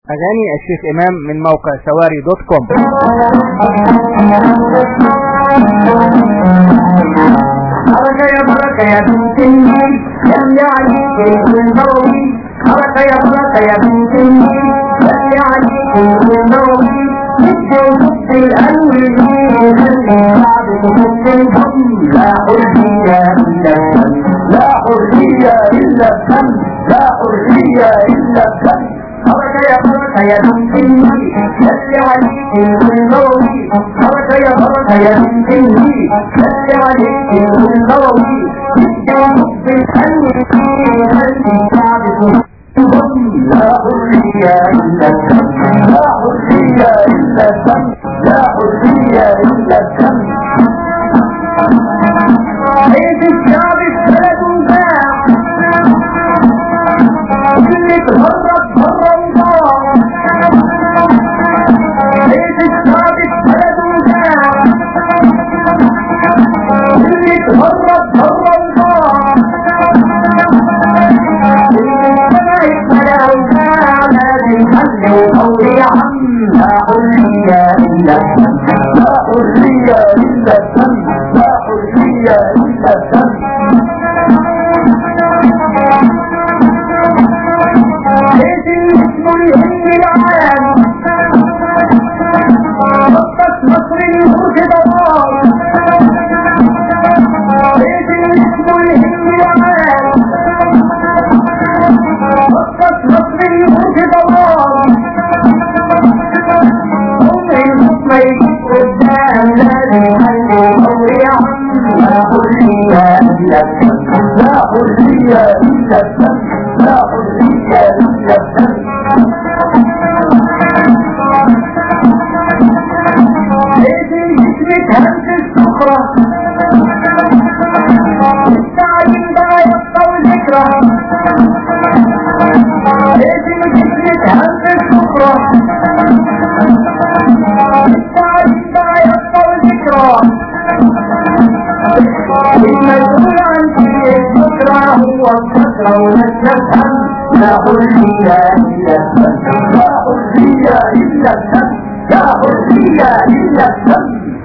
أغاني الشيخ إمام من موقع سواري دوت كوم خرج يبرك يا بنتي لم يعليك النوم خرج يبرك يا بنتي لم يعليك النوم بالجوز الأول بعد الحكم لا حرية إلا الدم لا حرية إلا الدم لا حرية إلا الدم خرج يبرك يا بنتي لم عليك النوم خرج يبرك يا بنتي لم عليك النوم بالجوز الأول بعد لا حرية إلا الدم لا حرية إلا الدم لا حرية إلا الدم ليس الشعب السلف باع اللي تهرب مرة وضاع ليس الشعب السلف باع اللي تهرب مرة وضاع لا حرية إلا الدم لا حرية إلا الدم لا حرية إلا الدم ليس الاسم الهم العام خطت مصر الهوش ضرار ليس الاسم الهم العام خطت مصر الهوش ضرار ما يجيب قدام لازم يخلي قولي لا حرية إلا الدم لا حرية إلا الدم لا حرية إلا الدم لازم جسمك همس السخرة التعليم بقى يبقى والذكرى لازم جسمك همس السخرة التعليم بقى يبقى والذكرى المسؤول عن شيء الذكرى هو الذكرى ونفهم لا حرية إلا الدم لا حرية إلا الدم لا حرية إلا الدم